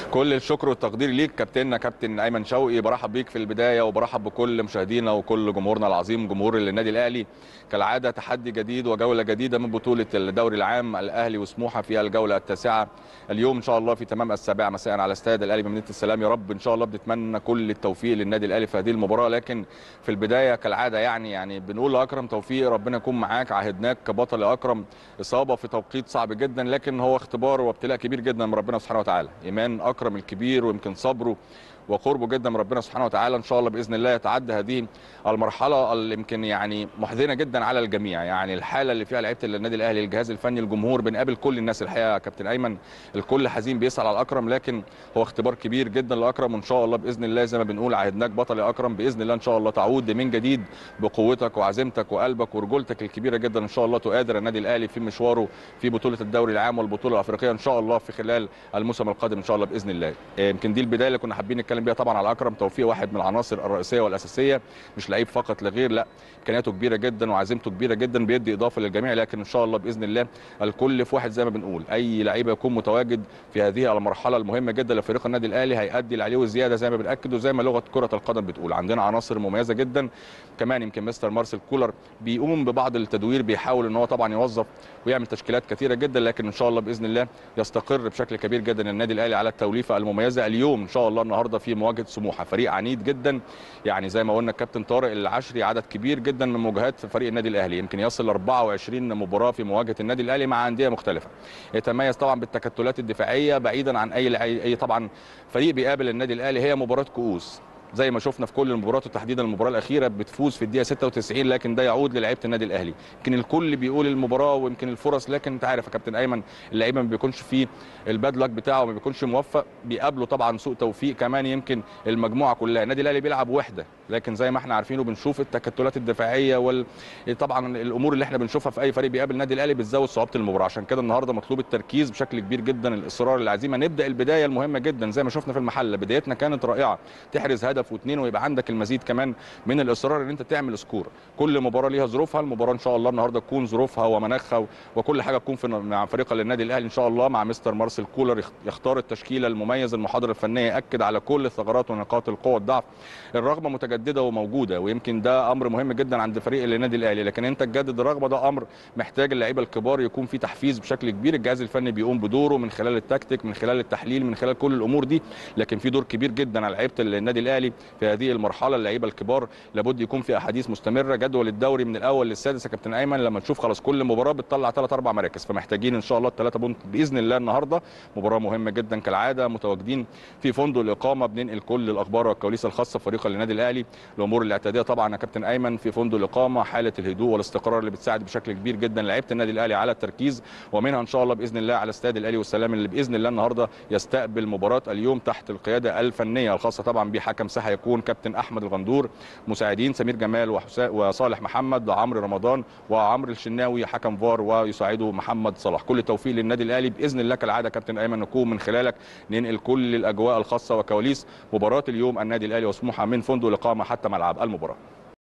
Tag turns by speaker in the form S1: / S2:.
S1: كل الشكر والتقدير ليك كابتننا كابتن ايمن شوقي برحب بيك في البدايه وبرحب بكل مشاهدينا وكل جمهورنا العظيم جمهور النادي الاهلي كالعاده تحدي جديد وجوله جديده من بطوله الدوري العام الاهلي وسموحه في الجوله التاسعه اليوم ان شاء الله في تمام السابعه مساء على استاد الاهلي بمدينه السلام يا رب ان شاء الله بنتمنى كل التوفيق للنادي الاهلي في هذه المباراه لكن في البدايه كالعاده يعني يعني بنقول لاكرم توفيق ربنا يكون معاك عهدناك كبطل يا اكرم اصابه في توقيت صعب جدا لكن هو اختبار وابتلاء كبير جدا من ربنا سبحانه وتعالى ايمان اكرم الكبير ويمكن صبره وقربه جدا من ربنا سبحانه وتعالى ان شاء الله باذن الله يتعدى هذه المرحله اللي يمكن يعني محزنه جدا على الجميع يعني الحاله اللي فيها لعيبه النادي الاهلي الجهاز الفني الجمهور بنقابل كل الناس الحقيقه يا كابتن ايمن الكل حزين بيسال على اكرم لكن هو اختبار كبير جدا لاكرم وان شاء الله باذن الله زي ما بنقول عهدناك بطل يا اكرم باذن الله ان شاء الله تعود من جديد بقوتك وعزيمتك وقلبك ورجولتك الكبيره جدا ان شاء الله تقادر النادي الاهلي في مشواره في بطوله الدوري العام والبطوله الافريقيه ان شاء الله في خلال الموسم القادم ان شاء الله باذن الله يمكن دي البدايه اللي كنا حابين نتكلم بيها طبعا على اكرم توفيق واحد من العناصر الرئيسيه والاساسيه مش لعيب فقط لغير لا امكانياته كبيره جدا وعزيمته كبيره جدا بيدي اضافه للجميع لكن ان شاء الله باذن الله الكل في واحد زي ما بنقول اي لعيب يكون متواجد في هذه المرحله المهمه جدا لفريق النادي الاهلي هيأدي اللي عليه وزياده زي ما بناكد وزي ما لغه كره القدم بتقول عندنا عناصر مميزه جدا كمان يمكن مستر مارسيل كولر بيقوم ببعض التدوير بيحاول ان هو طبعا يوظف ويعمل تشكيلات كثيره جدا لكن ان شاء الله باذن الله يستقر بشكل كبير جدا النادي الاهلي على التوليفه المميزه اليوم ان شاء الله النهارده في مواجهه سموحه فريق عنيد جدا يعني زي ما قلنا الكابتن طارق العشري عدد كبير جدا من مواجهات في فريق النادي الاهلي يمكن يصل 24 مباراه في مواجهه النادي الاهلي مع انديه مختلفه يتميز طبعا بالتكتلات الدفاعيه بعيدا عن اي اي طبعا فريق بيقابل النادي الاهلي هي مباراه كؤوس زي ما شفنا في كل المباريات وتحديدا المباراه الاخيره بتفوز في الدقيقه 96 لكن ده يعود للعيبه النادي الاهلي يمكن الكل بيقول المباراه ويمكن الفرص لكن انت عارف يا كابتن ايمن اللعيبه ما بيكونش فيه الباد لك بتاعه ما بيكونش موفق بيقابله طبعا سوء توفيق كمان يمكن المجموعه كلها النادي الاهلي بيلعب وحده لكن زي ما احنا عارفين وبنشوف التكتلات الدفاعيه وال طبعا الامور اللي احنا بنشوفها في اي فريق بيقابل النادي الاهلي بتزود صعوبه المباراه عشان كده النهارده مطلوب التركيز بشكل كبير جدا الاصرار العزيمه نبدا البدايه المهمه جدا زي ما شفنا في المحله بدايتنا كانت رائعه تحرز هدف واثنين ويبقى عندك المزيد كمان من الاصرار ان انت تعمل سكور كل مباراه ليها ظروفها المباراه ان شاء الله النهارده تكون ظروفها ومناخها وكل حاجه تكون في مع فريق النادي الاهلي ان شاء الله مع مستر مارسيل كولر يختار التشكيله المميز المحاضره الفنيه ياكد على كل الثغرات ونقاط القوه والضعف الرغبه متجدده وموجوده ويمكن ده امر مهم جدا عند فريق النادي الاهلي لكن انت تجدد الرغبه ده امر محتاج اللعيبه الكبار يكون في تحفيز بشكل كبير الجهاز الفني بيقوم بدوره من خلال التكتيك من خلال التحليل من خلال كل الامور دي لكن في دور كبير جدا على لعيبه النادي الاهلي في هذه المرحله اللعيبه الكبار لابد يكون في احاديث مستمره جدول الدوري من الاول للسادس يا كابتن ايمن لما تشوف خلاص كل مباراه بتطلع ثلاث اربع مراكز فمحتاجين ان شاء الله الثلاثه بونت باذن الله النهارده مباراه مهمه جدا كالعاده متواجدين في فندق الاقامه بننقل كل الاخبار والكواليس الخاصه بفريق النادي الاهلي الامور الاعتياديه طبعا يا كابتن ايمن في فندق الاقامه حاله الهدوء والاستقرار اللي بتساعد بشكل كبير جدا لعيبه النادي الاهلي على التركيز ومنها ان شاء الله باذن الله على استاد الاهلي والسلام اللي باذن الله النهارده يستقبل مباراه اليوم تحت القياده الفنيه الخاصه طبعا بحكم ساحه يكون كابتن احمد الغندور مساعدين سمير جمال وصالح محمد وعمرو رمضان وعمرو الشناوي حكم فار ويساعده محمد صلاح كل التوفيق للنادي الاهلي باذن الله كالعاده كابتن ايمن نكون من خلالك ننقل كل الاجواء الخاصه وكواليس مباراه اليوم النادي الاهلي وسموحه من فندق الاقامه حتى ملعب المباراه